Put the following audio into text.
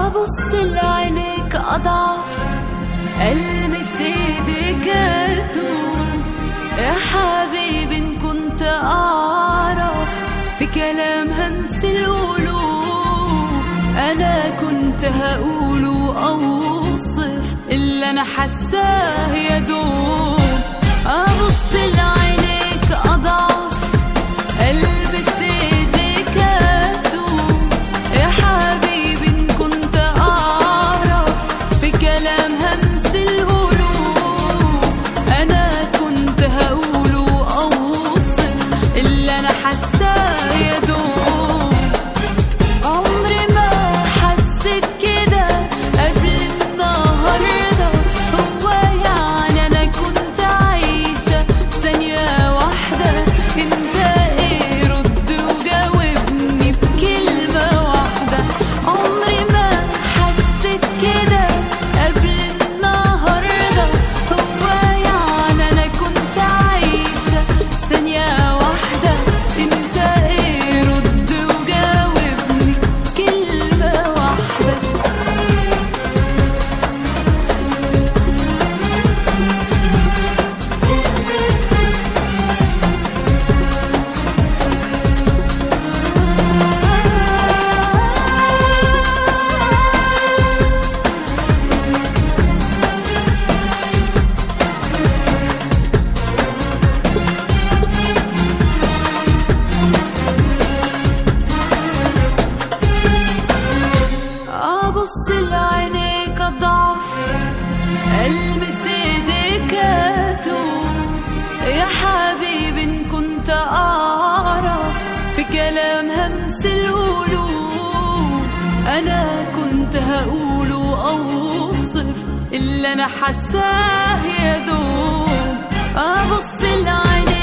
أبص لعينيك أضعف ألمس إيديك أتوب يا حبيبي إن كنت أعرف في كلام همس القلوب أنا كنت هقوله أوصف اللي أنا حاساه يا دوب أبص لعينيك أضعف ألبس إيديك أتوب يا حبيبي إن كنت أعرف في كلام همس القلوب أنا كنت هقوله أوصف اللي أنا حاساه يا دوب عمري ما حسيت كده قبل النهارده هو يعني انا كنت عايشه ثانيه واحده انت ايه رد وجاوبني بكلمه واحده عمري ما حسيت كده قبل النهارده هو يعني انا كنت عايشه ثانيه واحده انت ايه رد وجاوبني كلمه واحده أبص لعينيك أضعف ألمس إيديك أتوب يا حبيبي إن كنت أعرف في كلام همس القلوب أنا كنت هقوله أوصف اللي أنا حاساه يا دوب أبص لعينيك